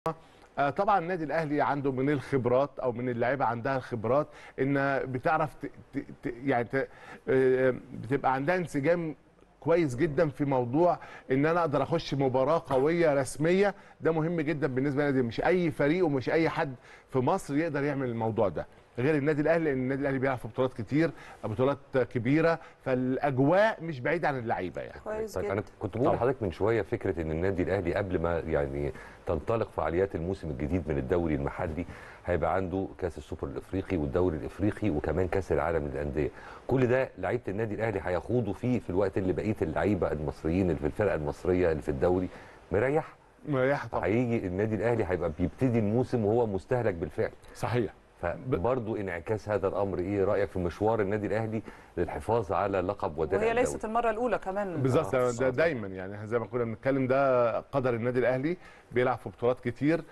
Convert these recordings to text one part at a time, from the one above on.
آه، طبعا النادي الاهلي عنده من الخبرات او من اللعيبه عندها الخبرات ان بتعرف ت... ت... ت... يعني ت... آه، بتبقى عندها انسجام كويس جدا في موضوع ان انا اقدر اخش مباراه قويه رسميه ده مهم جدا بالنسبه للنادي مش اي فريق ومش اي حد في مصر يقدر يعمل الموضوع ده غير النادي الاهلي لان النادي الاهلي بيلعب في بطولات كتير بطولات كبيره فالاجواء مش بعيده عن اللعيبه يعني كويس طيب جدا انا كنت بقول طبعا. لحضرتك من شويه فكره ان النادي الاهلي قبل ما يعني تنطلق فعاليات الموسم الجديد من الدوري المحلي هيبقى عنده كاس السوبر الافريقي والدوري الافريقي وكمان كاس العالم للانديه كل ده لعيبه النادي الاهلي هيخوضوا فيه في الوقت اللي بقيه اللعيبه المصريين اللي في الفرقه المصريه اللي في الدوري مريح مريح طبعا هيجي النادي الاهلي هيبقى بيبتدي الموسم وهو مستهلك بالفعل صحيح فبرضه انعكاس هذا الامر ايه رايك في مشوار النادي الاهلي للحفاظ على لقب ودرع وهي الدوري ليست المره الاولى كمان بالظبط ده, آه. ده دايما يعني زي ما كنا بنتكلم ده قدر النادي الاهلي بيلعب في بطولات كتير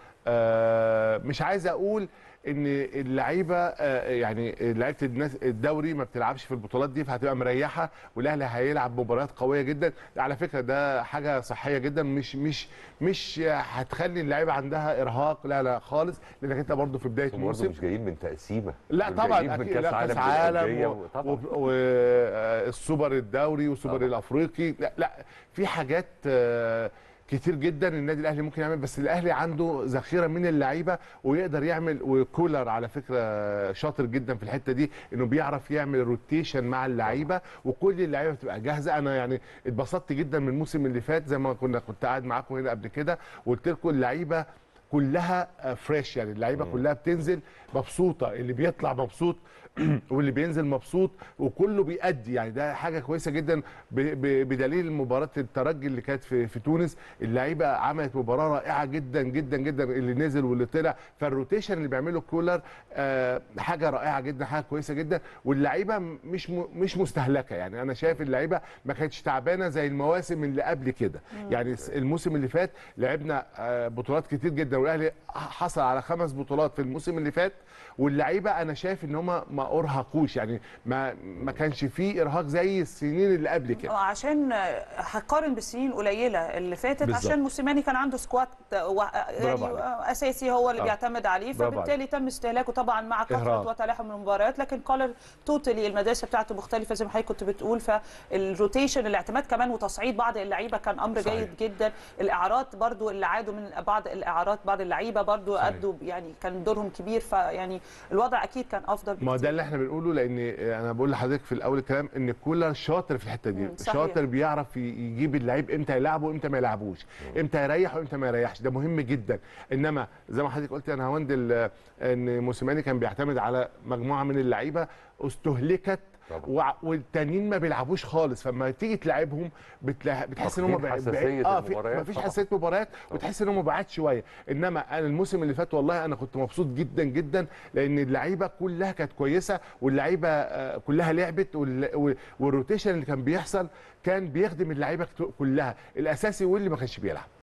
آه مش عايز اقول ان اللعيبه آه يعني لعيبه الناس الدوري ما بتلعبش في البطولات دي فهتبقى مريحه والاهلي هيلعب مباريات قويه جدا على فكره ده حاجه صحيه جدا مش مش مش هتخلي اللعيبه عندها ارهاق لا لا خالص لانك انت برضو في بدايه برضه الموسم مش جايين من تقسيمه لا دول طبعا جايين من اكيد لا كاس للأندية عالم طبعا والسوبر الدوري والسوبر طبعا. الافريقي لا لا في حاجات آه، كتير جدا النادي الاهلي ممكن يعمل بس الاهلي عنده ذخيره من اللعيبه ويقدر يعمل وكولر على فكره شاطر جدا في الحته دي انه بيعرف يعمل روتيشن مع اللعيبه وكل اللعيبه بتبقى جاهزه انا يعني اتبسطت جدا من الموسم اللي فات زي ما كنا كنت قاعد معاكم هنا قبل كده وقلت لكم اللعيبه كلها فريش يعني اللعيبه كلها بتنزل مبسوطه اللي بيطلع مبسوط واللي بينزل مبسوط وكله بيأدي يعني ده حاجه كويسه جدا ب- ب- بدليل مباراه الترجي اللي كانت في, في تونس اللعيبه عملت مباراه رائعه جدا جدا جدا اللي نزل واللي طلع فالروتيشن اللي بيعمله كولر آه حاجه رائعه جدا حاجه كويسه جدا واللعيبه مش م- مش مستهلكه يعني انا شايف اللعيبه ما كانتش تعبانه زي المواسم اللي قبل كده يعني الموسم اللي فات لعبنا آه بطولات كتير جدا والاهلي حصل على خمس بطولات في الموسم اللي فات واللعيبه انا شايف ان هم ما ارهقوش يعني ما ما كانش فيه ارهاق زي السنين اللي قبل كده عشان هقارن بالسنين القليله اللي فاتت بالظبط. عشان موسيماني كان عنده سكواد و... يعني عليك. اساسي هو اللي آه. بيعتمد عليه برافو فبالتالي تم استهلاكه طبعا مع كثره إرهاق. وتلاحم المباريات لكن كولر توتالي المدرسه بتاعته مختلفه زي ما حضرتك كنت بتقول فالروتيشن الاعتماد كمان وتصعيد بعض اللعيبه كان امر صحيح. جيد جدا الاعارات برضو اللي عادوا من بعض الاعارات بعض اللعيبه برضو صحيح. ادوا يعني كان دورهم كبير فيعني الوضع اكيد كان افضل ما هو بكتير. ده اللي احنا بنقوله لان انا بقول لحضرتك في الاول الكلام ان كولر شاطر في الحته دي مم، صحيح. شاطر بيعرف ي- يجيب اللعيب امتى يلعبه وامتى ما يلعبوش امتى يريح وامتى ما يريحش ده مهم جدا انما زي ما حضرتك قلت انا هوند ال- ان موسيماني كان بيعتمد على مجموعه من اللعيبه استهلكت طبعا. وع- والتانيين ما بيلعبوش خالص فلما تيجي تلعبهم بتلا... بتحس ان هم واخدين حساسية اه في المباريات مفيش طبعا. حساسيه مباريات وتحس ان هم بعاد شويه انما انا الموسم اللي فات والله انا كنت مبسوط جدا جدا لان اللعيبه كلها كانت كويسه واللعيبه آه، كلها لعبت وال- و- والروتيشن اللي كان بيحصل كان بيخدم اللعيبه كت- كلها الاساسي واللي ما كانش بيلعب